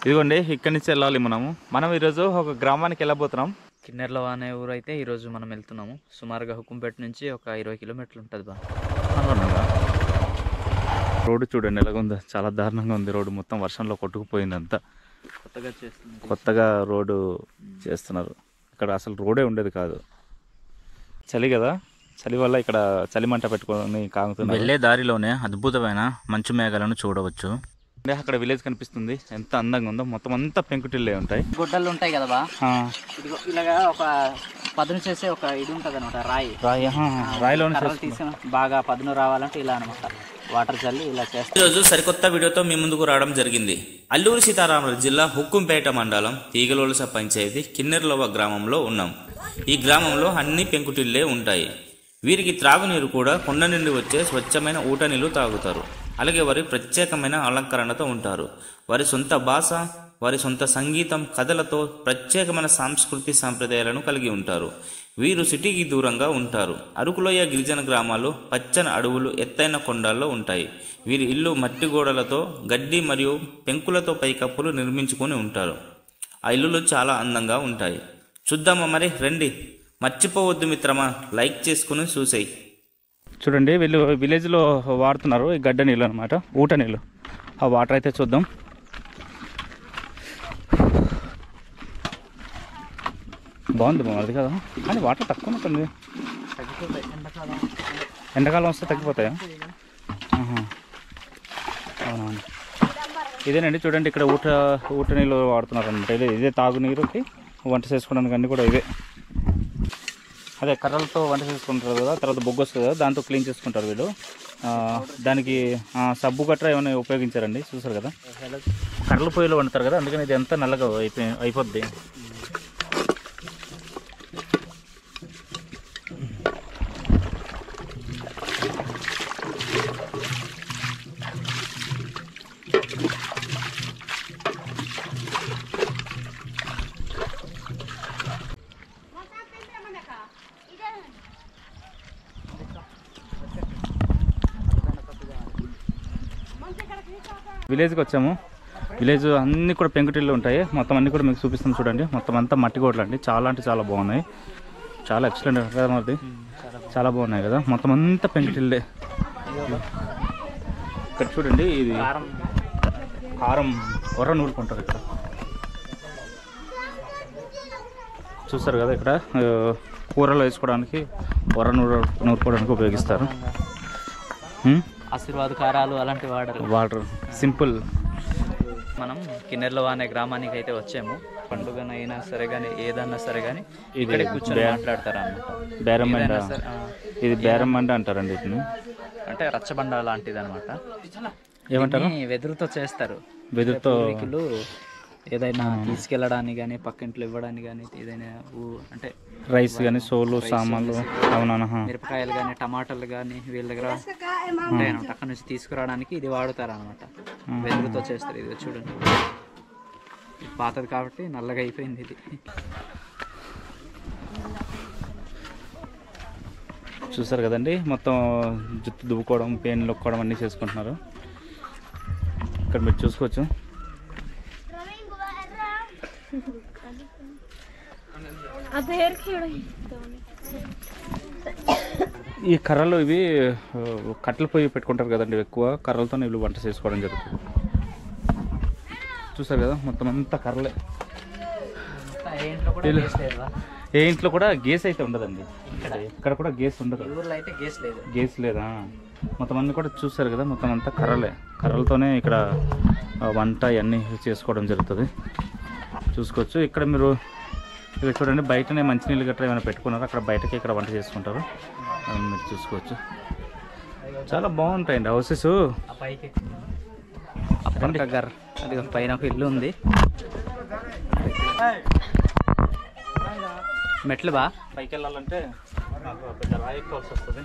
ఇదిగోండి ఇక్కడి నుంచి వెళ్ళాలి మనము మనం ఈరోజు ఒక గ్రామానికి వెళ్ళబోతున్నాం కిన్నెర్లో అనే ఊరు అయితే ఈరోజు మనం వెళ్తున్నాము సుమారుగా హుకుంపేట నుంచి ఒక ఇరవై కిలోమీటర్లు ఉంటుంది బా అనుకున్నాగా రోడ్డు చూడండి ఎలాగుందో చాలా దారుణంగా ఉంది రోడ్డు మొత్తం వర్షంలో కొట్టుకుపోయింది అంతా కొత్తగా చేస్తుంది కొత్తగా రోడ్డు చేస్తున్నారు ఇక్కడ అసలు రోడే ఉండేది కాదు చలి కదా చలి వల్ల ఇక్కడ చలి మంట పెట్టుకొని కాగుతున్నారు వెళ్ళే దారిలోనే అద్భుతమైన మంచు మేఘాలను చూడవచ్చు అంటే అక్కడ విలేజ్ కనిపిస్తుంది ఎంత అందంగా ఉందో మొత్తం అంతా పెంకుటిల్లే ఉంటాయి గుడ్డలు ఉంటాయి కదా బా ఆ, ఇదిగో ఇలాగా ఒక పదును చేసే ఒక ఇది ఉంటుంది అనమాట రాయి రాయి ఆహా, రాయిలోనే కర్రలు తీసుకుని బాగా పదును రావాలంటే ఇలా అనమాట వాటర్ చల్లి ఇలా చేస్తారు ఈరోజు సరికొత్త వీడియోతో మీ ముందుకు రావడం జరిగింది అల్లూరు సీతారామరాజు జిల్లా హుక్కుంపేట మండలం తీగలోలస పంచాయతీ కిన్నెర్లోవ గ్రామంలో ఉన్నాం ఈ గ్రామంలో అన్ని పెంకుటిల్లే ఉంటాయి వీరికి త్రాగునీరు కూడా కొండ నుండి వచ్చే స్వచ్ఛమైన ఊట నీళ్లు తాగుతారు అలాగే వారి ప్రత్యేకమైన అలంకరణతో ఉంటారు వారి సొంత భాష వారి సొంత సంగీతం కథలతో ప్రత్యేకమైన సాంస్కృతి సాంప్రదాయాలను కలిగి ఉంటారు వీరు సిటీకి దూరంగా ఉంటారు అరకులోయ గిరిజన గ్రామాలు పచ్చని అడవులు ఎత్తైన కొండల్లో ఉంటాయి వీరి ఇల్లు మట్టి గోడలతో గడ్డి మరియు పెంకులతో పైకప్పులు నిర్మించుకొని ఉంటారు ఆ ఇల్లులు చాలా అందంగా ఉంటాయి చూద్దామా మరి రండి మర్చిపోవద్దు మిత్రమా లైక్ చేసుకుని చూసేయి చూడండి వీళ్ళు విలేజ్లో వాడుతున్నారు ఈ గడ్డ నీళ్ళు అనమాట ఊట నీళ్ళు ఆ వాటర్ అయితే చూద్దాం బాగుంది బాగుంది కదా కానీ వాటర్ తక్కువ ఉంటుంది ఎండాకాలం వస్తే తగ్గిపోతాయా ఆహా. అవునవును ఇదేనండి చూడండి ఇక్కడ ఊట ఊట నీళ్ళు వాడుతున్నారు అనమాట ఇదే ఇదే తాగునీరుకి వంట చేసుకోవడానికి అన్నీ కూడా ఇవే అదే కర్రలతో వంట చేసుకుంటారు కదా తర్వాత బొగ్గు వస్తుంది కదా దాంతో క్లీన్ చేసుకుంటారు వీళ్ళు ఆ, దానికి ఆ, సబ్బు గట్రా ఏమైనా ఉపయోగించారండి చూసారు కదా కర్రల పొయ్యిలో వండుతారు కదా అందుకని ఇది ఎంత నల్లగా అయిపోయి అయిపోద్ది విలేజ్కి వచ్చాము విలేజ్ అన్నీ కూడా పెంకుటిల్లు ఉంటాయి మొత్తం అన్నీ కూడా మీకు చూపిస్తాను చూడండి మొత్తం అంతా మట్టి గోడలు అండి చాలా అంటే చాలా బాగున్నాయి చాలా ఎక్సలెంట్ కదా మరి చాలా బాగున్నాయి కదా మొత్తం అంతా పెంకుటిల్లే ఇక్కడ చూడండి ఇది కారం కారం వర నూరుకుంటారు ఇక్కడ చూస్తారు కదా ఇక్కడ ఆ, కూరలో వేసుకోవడానికి వర నూరు నూరుకోవడానికి ఉపయోగిస్తారు హ్మ్? ఆశీర్వాద కారాలు అలాంటివి వాడరు వాటర్ సింపుల్ మనం కిన్నెర్లో అనే గ్రామానికి అయితే వచ్చాము పండుగనైనా సరే కానీ ఏదన్నా సరే కానీ ఇది ఇక్కడే కూర్చొని బే- మాట్లాడతారు అన్నమాట బేరం మండ ఏదైనా సరే, ఆ, ఇది బేరం మండ అంటారండి వీటిని అంటే రచ్చబండ లాంటిది అనమాట ఏమంటారు వెదురుతో చేస్తారు వెదురుతో పూర్వీకులు ఏదైనా తీసుకెళ్ళడానికి కానీ పక్కింట్లో ఇవ్వడానికి కానీ ఏదైనా ఊ- అంటే రైస్ కానీ సోలు సామాన్లు అవునా మిరపకాయలు కానీ టమాటాలు కానీ వీళ్ళ దగ్గర ఉంటాయి అనమాట అక్కడ నుంచి తీసుకురావడానికి ఇది వాడుతారు అనమాట వెదురుతో చేస్తారు ఇది చూడండి ఇది పాతది కాబట్టి నల్లగా అయిపోయింది ఇది చూసారు కదండి మొత్తం జుట్టు దువ్వుకోవడం పెయిన్ లొక్కోవడం అన్నీ చేసుకుంటున్నారు ఇక్కడ మీరు చూసుకోవచ్చు ఈ కర్రలు ఇవి ఆ, కట్టెల పొయ్యి పెట్టుకుంటారు కదండి ఎక్కువ కర్రలతో వీళ్ళు వంట చేసుకోవడం జరుగుతుంది చూసారు కదా మొత్తం అంతా కర్రలే వీళ్ళు- ఏ ఇంట్లో కూడా గేస్ అయితే ఉండదండి ఇక్కడ కూడా గేస్ ఉండదు ఊర్లో అయితే గేస్ లేదు గేస్ లేదా మొత్తం అన్ని కూడా చూసారు కదా మొత్తం అంతా కర్రలే కర్రలతోనే ఇక్కడ ఆ, వంట ఇవన్నీ చేసుకోవడం జరుగుతుంది చూసుకోవచ్చు ఇక్కడ మీరు ఇక్కడ చూడండి బయటనే మంచినీళ్ళు గట్రా ఏమైనా పెట్టుకున్నారు అక్కడ బయటకి ఇక్కడ వంట చేసుకుంటారు అది మీరు చూసుకోవచ్చు చాలా బాగుంటాయండి హౌసెస్ ఆ పైకి ఆ పక్క గర్ అది ఒక పైన ఒక ఇల్లు ఉంది మెట్లు బా పైకి వెళ్ళాలంటే నాకు పెద్ద రాయి ఎక్కాల్సి వస్తుంది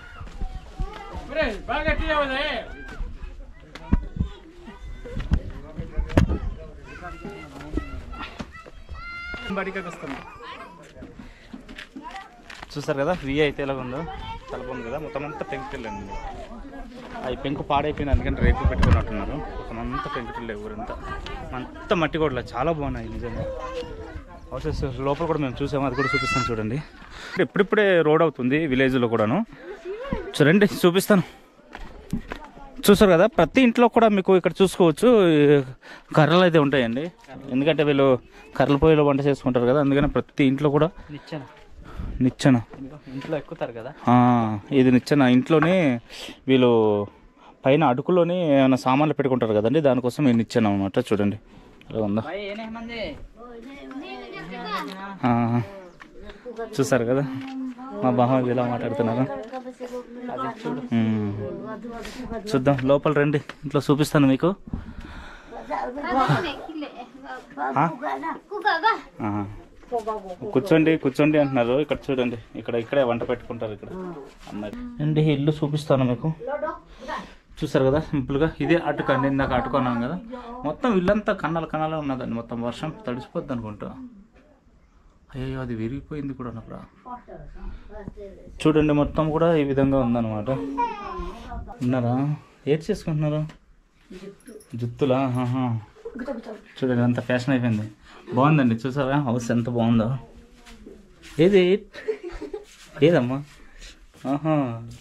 చూసారు కదా వి అయితే ఎలా ఉందో తలుపు ఉంది కదా మొత్తం అంతా పెంకుటిల్లండి ఆ పెంకు పాడైపోయింది అందుకని రేకులు పెట్టుకున్నట్టున్నారు మొత్తం అంతా పెంకుటిల్లే ఊరంతా అంత మట్టి కూడా చాలా బాగున్నాయి నిజంగా హౌసెస్ లోపల కూడా మేము చూసాము అది కూడా చూపిస్తాను చూడండి ఇప్పుడిప్పుడే రోడ్ అవుతుంది విలేజ్లో కూడాను చూడండి చూపిస్తాను చూసారు కదా ప్రతి ఇంట్లో కూడా మీకు ఇక్కడ చూసుకోవచ్చు ఈ కర్రలు అయితే ఉంటాయండి ఎందుకంటే వీళ్ళు కర్రల పొయ్యిలో వంట చేసుకుంటారు కదా అందుకని ప్రతి ఇంట్లో కూడా నిచ్చెన నిచ్చెన ఇదిగో ఇంట్లో ఎక్కుతారు కదా ఆ, ఇది నిచ్చెన ఇంట్లోనే వీళ్ళు పైన అడుగులోనే ఏమైనా సామాన్లు పెట్టుకుంటారు కదండి దానికోసం ఈ నిచ్చెన అనమాట చూడండి ఎలా ఉందా బాయ్ ఏనేమంది ఆ, చూసారు కదా మా బామ్మ ఇలా మాట్లాడుతున్నారు ఉమ్. చూద్దాం లోపల రండి ఇంట్లో చూపిస్తాను మీకు ఆ? ఆహా. కూర్చోండి కూర్చోండి అంటున్నారు ఇక్కడ చూడండి ఇక్కడ ఇక్కడే వంట పెట్టుకుంటారు ఇక్కడ అమ్మాయి అండి ఇల్లు చూపిస్తాను మీకు చూసారు కదా సింపుల్గా ఇదే అటుక అండి ఇందాక అటుకున్నాను కదా మొత్తం ఇల్లంతా కన్నాల కన్నాలే ఉన్నదండి మొత్తం వర్షం తడిసిపోద్ది అనుకుంటా అయ్యో అది విరిగిపోయింది కూడా అక్కడ చూడండి మొత్తం కూడా ఈ విధంగా ఉందన్నమాట ఉన్నారా ఏది చేసుకుంటున్నారు జుత్తులా ఆహా. చూడండి అంత ఫ్యాషన్ అయిపోయింది బాగుందండి చూసారా హౌస్ ఎంత బాగుందో ఏది ఏదమ్మా ఆహా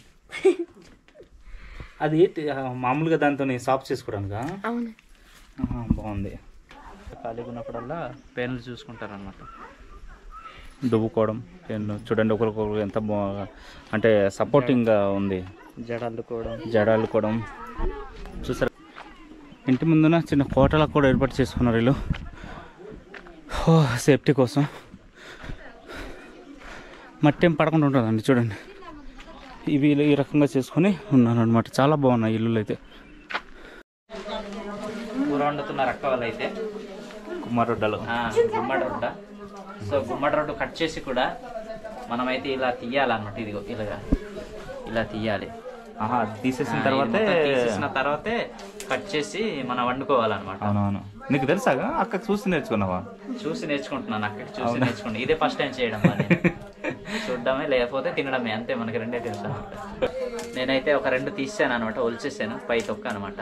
అది ఏంటి ఆ, మామూలుగా దాంతో సాఫ్ చేసుకోవడానికా అవును ఆహా, బాగుంది ఖాళీగా ఉన్నప్పుడల్లా పేర్లు చూసుకుంటారు అనమాట దువ్వుకోవడం పెన్ను చూడండి ఒకరికొకరు ఎంత బా అంటే సపోర్టింగ్గా ఉంది జడల్లుకోవడం జడాలుకోవడం చూసారు ఇంటి ముందున చిన్న కోటలకు కూడా ఏర్పాటు చేసుకున్నారు వీళ్ళు ఓ, సేఫ్టీ కోసం మట్టి ఏం పడకుండా ఉంటుందండి చూడండి ఇవి ఈ రకంగా చేసుకొని ఉన్నాను అనమాట చాలా బాగున్నాయి ఇల్లులు అయితే కూర వండుతున్నారు అక్క వాళ్ళు అయితే కుమారొడ్డలు ఆ, గుమ్మడి రొడ్డ సో గుమ్మడి రొడ్డు కట్ చేసి కూడా మనమైతే ఇలా తీయాలన్నమాట ఇదిగో ఇలాగా ఇలా తీయాలి ఆహా తీసేసిన ఆ, ఇది తర్వాతే మొత్తం తీసేసిన తర్వాతే కట్ చేసి మనం వండుకోవాలన్నమాట అవునవును నీకు తెలుసాగా అక్క చూసి నేర్చుకున్నావా చూసి నేర్చుకుంటున్నాను అక్కడ చూసి నేర్చుకుంటాను ఇదే ఫస్ట్ టైం చేయడం వల్ల నేను. చూడడమే లేకపోతే తినడమే అంతే మనకి రెండే తెలుసు అనమాట నేనైతే ఒక రెండు తీసాను అనమాట ఒలిచేసాను పై తొక్క అనమాట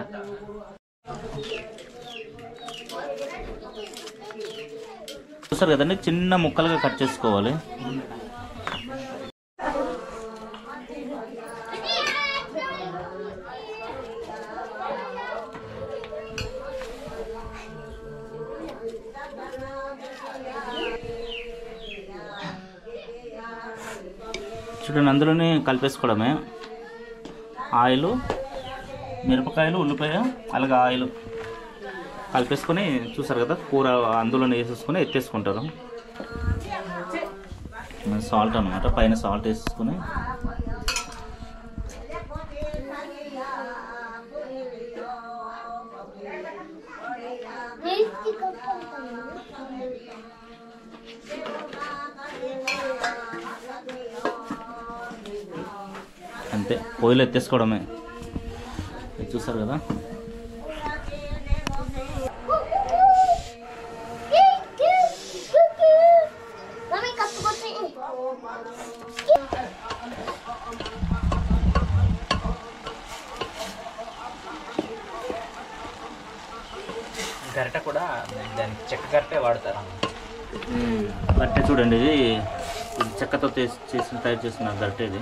చూసారు కదండి చిన్న ముక్కలుగా కట్ చేసుకోవాలి చూడండి అందులోనే కలిపేసుకోవడమే ఆయిల్ మిరపకాయలు ఉల్లిపాయ అలాగే ఆయిల్ కలిపేసుకొని చూసారు కదా కూర అందులోనే వేసేసుకొని ఎత్తేసుకుంటారు సాల్ట్ అనమాట పైన సాల్ట్ వేసేసుకొని అంతే పొయ్యిలో ఎత్తేసుకోవడమే ఇది చూసారు కదా Mami, kapu kopi. గరిట కూడా దానికి చెక్క గరిటే వాడతారు అన్నమాట గట్టె చూడండి ఇది ఇది చెక్కతో చేసి చేసిన తయారు చేసిన గట్టె ఇది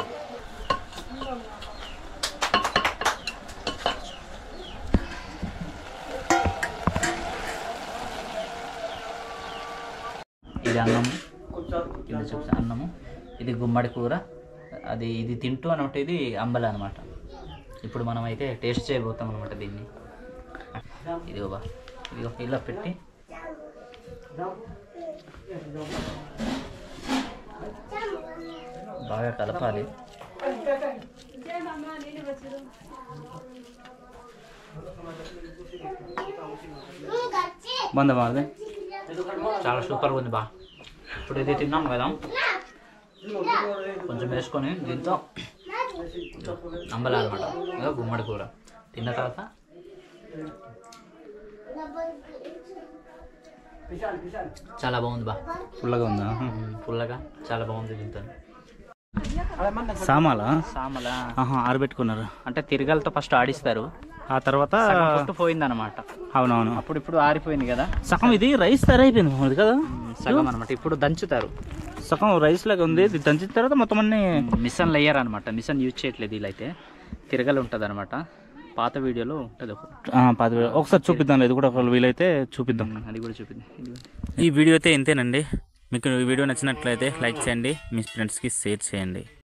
ఇది అన్నము కింద చూసా అన్నము ఇది గుమ్మడి కూర అది ఇది తింటూ అనమాట ఇది అంబలి అనమాట ఇప్పుడు మనం అయితే టేస్ట్ చేయబోతాం అనమాట దీన్ని ఇదిగో బా ఇదిగో ఇలా పెట్టి బాగా కలపాలి బాగుందా బాగుంది చాలా సూపర్గా ఉంది బా ఇప్పుడు ఇది తిన్నాం కదా కొంచెం వేసుకొని దీంతో అంబలా అనమాట ఇదో గుమ్మడి కూర తిన్న తర్వాత చాలా బాగుంది బా ఫుల్గా ఉందా పుల్లగా చాలా బాగుంది దీంతో సామాలా సామల ఆహా ఆరబెట్టుకున్నారు అంటే తిరగలతో ఫస్ట్ ఆడిస్తారు ఆ తర్వాత పొట్టు పోయిందన్నమాట అవునవును అప్పుడు ఇప్పుడు ఆరిపోయింది కదా సగం ఇది రైస్ తయారైపోయింది మామూలుది కదా సగం అనమాట ఇప్పుడు దంచుతారు సగం రైస్ లాగా ఉంది ఇది దంచిన తర్వాత మొత్తం అన్ని మిషన్ లేయర్ అనమాట మిషన్ యూజ్ చేయట్లేదు ఇలా అయితే తిరగలు ఉంటుంది అనమాట పాత వీడియోలో ఉంటుంది ఒకటి ఆ, పది వేలు. ఒకసారి చూపిద్దాం ఇది కూడా ఒకవేళ వీలైతే చూపిద్దాం అది కూడా చూపింది ఇది కూడా. ఈ వీడియో అయితే ఇంతేనండి మీకు ఈ వీడియో నచ్చినట్లయితే లైక్ చేయండి మీ ఫ్రెండ్స్కి షేర్ చేయండి